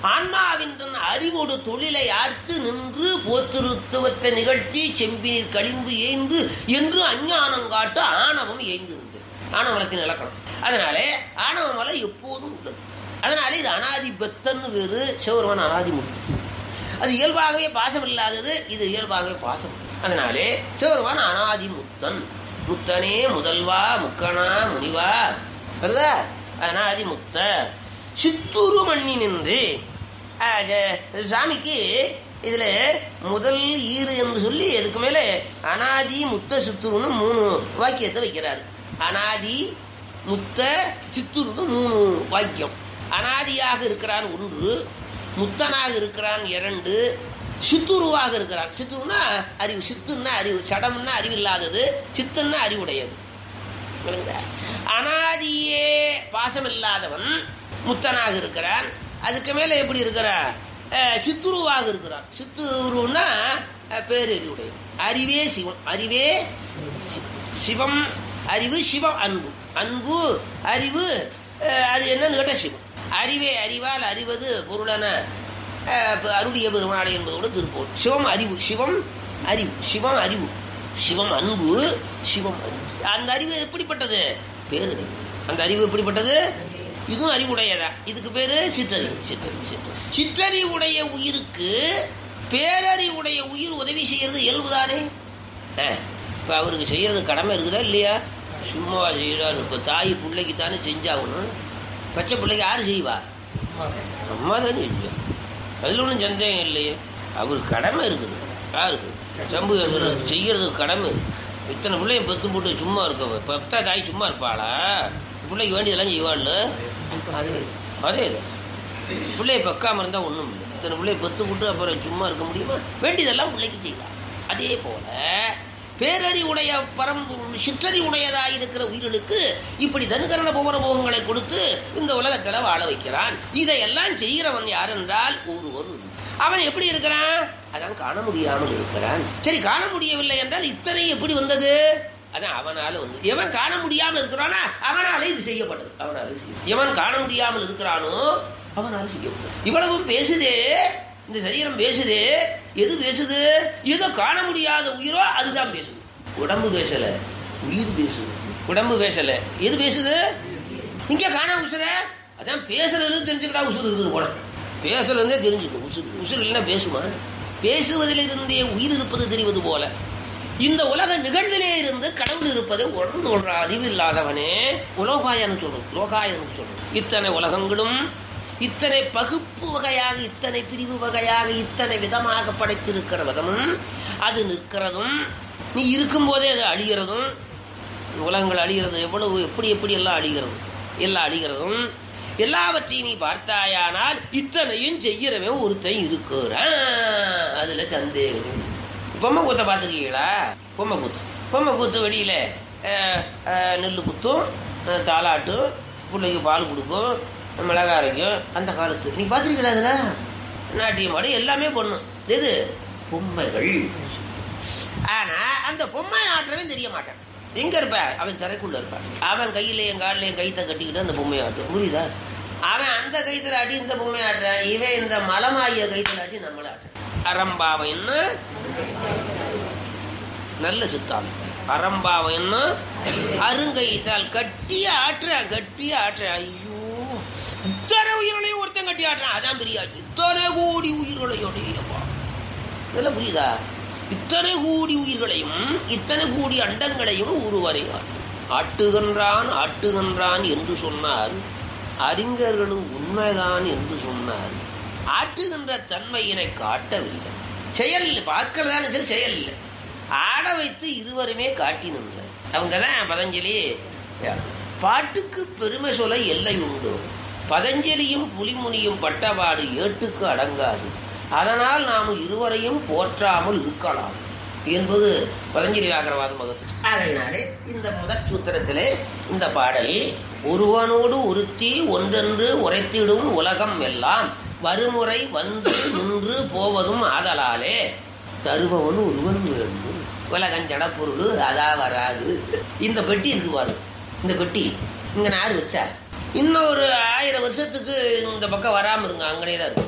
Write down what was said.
ஆன்மாவின் அறிவோடு தொழிலை ஆர்த்து நின்று போத்திருத்துவத்தை நிகழ்த்தி செம்பினீர் களிம்பு ஏய்ந்து என்று அஞ்ஞானம் காட்டு ஆணவம் ஏய்ந்து நின்று ஆணவமலத்தின் இலக்கணம் அதனாலே ஆணவ மலை எப்போதும் உள்ளது அதனாலே இது அனாதி பெத்தன்னு வேறு சிவருமன் அனாதி முத்து அது இயல்பாகவே பாசம் இல்லாதது இது இயல்பாகவே பாசம் அதனாலே சிவருமான் அனாதி முத்தன் முத்தனே முதல்வா முக்கணா முனிவா வருதா அனாதி முத்த சித்தூரு மண்ணி நின்று ஆஹ், ஜ- சாமிக்கு இதுல முதல் ஈறு என்று சொல்லி அதுக்கு மேலே அனாதி முத்த சித்தூருன்னு மூணு வாக்கியத்தை வைக்கிறார் அனாதி முத்த சித்தூருன்னு மூணு வாக்கியம் அனாதியாக இருக்கிறான் ஒன்று முத்தனாக இருக்கிறான் இரண்டு சித்துருவாக இருக்கிறான் சித்துருன்னா அறிவு சித்துன்னா அறிவு சடம்னா அறிவு இல்லாதது சித்துன்னா அறிவுடையது விளங்குதா? அனாதியே பாசம் இல்லாதவன் முத்தனாக இருக்கிறான் அதுக்கு மேல எப்படி இருக்கிறான் அஹ், சித்துருவாக இருக்கிறான் சித்துருன்னா அஹ், பேரறிவுடைய அறிவே சிவம் அறிவே சி- சிவம் அறிவு சிவம் அன்பு அன்பு அறிவு அஹ், அது என்னன்னு கேட்ட சிவம் அறிவே அறிவால் அறிவது பொருளன அஹ், இப்ப அருளிய பெருமாளை என்பதோடு திருப்போம் சிவம் அறிவு சிவம் அறிவு சிவம் அறிவு சிவம் அன்பு சிவம் அறிவு அந்த அறிவு எப்படிப்பட்டது பேரறிவு அந்த அறிவு எப்படிப்பட்டது இதுவும் அறிவுடையதா இதுக்கு பேரு சிற்றறிவு சிற்றறிவு சிற்றறிவு சிற்றறிவுடைய உயிருக்கு பேரறிவுடைய உயிர் உதவி செய்யறது இயல்புதானே அஹ், இப்ப அவருக்கு செய்யறது கடமை இருக்குதா இல்லையா சும்மா செய்யறாரு இப்ப தாய் பிள்ளைக்கு தானே செஞ்சாகணும் பச்சை பிள்ளைக்கு யாரு செய்வா அம்மா தானே செஞ்சா அதுல ஒன்றும் சந்தேகம் இல்லையே அவருக்கு கடமை இருக்குது யாருக்கு சம்பு செய்யறதுக்கு கடமை இத்தனை பிள்ளைய பெத்து போட்டு சும்மா இருக்க பெத்தா தாய் சும்மா இருப்பாளா பிள்ளைக்கு வேண்டியதெல்லாம் செய்வாள் அதே அதே இது. பிள்ளைய பக்காம இருந்தா ஒண்ணும் இல்லை இத்தனை பிள்ளைய பெத்து போட்டு அப்புறம் சும்மா இருக்க முடியுமா வேண்டியதெல்லாம் பிள்ளைக்கு செய்யலாம் அதே போல பேரறிவுடைய பரம்பொருள் சிற்றறி உடையதாய் இருக்கிற உயிர்களுக்கு இப்படி தனுகரண புவன போகங்களை கொடுத்து இந்த உலகத்துல வாழ வைக்கிறான் இதையெல்லாம் செய்கிறவன் யார் என்றால் ஒருவன் அவன் எப்படி இருக்கிறான் அதான் காண முடியாமல் இருக்கிறான் சரி காண முடியவில்லை என்றால் இத்தனை எப்படி வந்தது அதான் அவனால வந்து எவன் காண முடியாமல் இருக்கிறானா அவனால இது செய்யப்பட்டது அவனால செய்யும் எவன் காண முடியாமல் இருக்கிறானோ அவனால செய்யப்பட்டது இவ்வளவும் பேசுதே இந்த சரீரம் பேசுதே எது பேசுது ஏதோ காண முடியாத உயிரோ அதுதான் பேசுது உடம்பு பேசல உயிர் பேசுது உடம்பு பேசல எது பேசுது இங்க காண உசுர அதான் பேசுறது தெரிஞ்சுக்கிட்டா உசுறு இருக்குது போல பேசல இருந்தே தெரிஞ்சுக்கும் உசுறு உசுறு இல்லைன்னா பேசுமா பேசுவதிலிருந்தே உயிர் இருப்பது தெரிவது போல இந்த உலக நிகழ்விலே இருந்து கடவுள் இருப்பதை உணர்ந்து கொள்ற அறிவு இல்லாதவனே உலோகாயன்னு சொல்றோம் லோகாயன்னு சொல்றோம் இத்தனை உலகங்களும் இத்தனை பகுப்பு வகையாக இத்தனை பிரிவு வகையாக இத்தனை விதமாக படைத்திருக்கிற விதமும் அது நிற்கிறதும் நீ இருக்கும் போதே அது அழிகிறதும் உலகங்கள் அழிகிறது எவ்வளவு எப்படி எப்படி எல்லாம் அழிகிறது எல்லாம் அழிகிறதும் எல்லாவற்றையும் நீ பார்த்தாயானால் இத்தனையும் செய்கிறவன் ஒருத்தன் இருக்கிறான் அதுல சந்தேகமே இல்லை. பொம்மை கூத்த பார்த்துருக்கீங்களா பொம்மை கூத்து பொம்மை கூத்து வெளியில அஹ், அஹ், நெல் குத்தும் அஹ், தாலாட்டும் பிள்ளைக்கு பால் கொடுக்கும் மிளகா அரைக்கும் அந்த காலத்து நீ பார்த்துருக்கீங்களா அதுல நாட்டியம் ஆடு எல்லாமே பண்ணும் எது பொம்மைகள் ஆனா அந்த பொம்மை ஆட்டுறவன் தெரிய மாட்டான் எங்க இருப்ப அவன் திரைக்குள்ள இருப்பான் அவன் கையில என் காலில் என் கைத்தை கட்டிக்கிட்டு அந்த பொம்மையை ஆட்டும் புரியுதா அவன் அந்த கைத்துல ஆட்டி இந்த பொம்மையை ஆட்டுறான் இவன் இந்த மலமாய கைத்துல ஆட்டி நம்மள ஆட்டுறான் அறம்பாவம் என்ன நல்ல சித்தாந்தம் அறம்பாவம் என்ன அருங்கயிற்றால் கட்டிய ஆட்டுறான் கட்டிய ஆட்டுறான் ஐயோ இத்தனை உயிர்களையும் ஒருத்தன் கட்டி ஆட்டுறான் அதான் பெரியாச்சு இத்தனை கோடி உயிர்களையோடையப்பா இதெல்லாம் புரியுதா இத்தனை கோடி உயிர்களையும் இத்தனை கோடி அண்டங்களையும் ஒருவரை ஆட்டு ஆட்டுகின்றான் ஆட்டுகின்றான் என்று சொன்னார் அறிஞர்களும் உண்மைதான் என்று சொன்னார் ஆட்டுகின்ற தன்மையினை காட்டவில்லை செயல் இல்லை பார்க்கறதான சரி செயல் இல்லை ஆட வைத்து இருவருமே காட்டினாங்க அவங்க தான் பதஞ்சலி பாட்டுக்கு பெருமை சொல்ல எல்லை உண்டு பதஞ்சலியும் புலிமுனியும் பட்டபாடு ஏட்டுக்கு அடங்காது அதனால் நாம் இருவரையும் போற்றாமல் இருக்கலாம் என்பது பதஞ்சலி வியாகரவாத மகத்து ஆகையினாலே இந்த முதற் சூத்திரத்திலே இந்த பாடல் ஒருவனோடு ஒருத்தி ஒன்றென்று உரைத்திடும் உலகம் எல்லாம் வருமுறை வந்து நின்று போவதும் ஆதலாலே தருபவன் ஒருவன் வேண்டும் உலகஞ்சட பொருள் அதா வராது இந்த பெட்டி இருக்கு பாரு இந்த பெட்டி இங்க நார் வச்சா இன்னொரு ஆயிரம் வருஷத்துக்கு இந்த பக்கம் வராம இருங்க அங்கனே தான் இருக்கு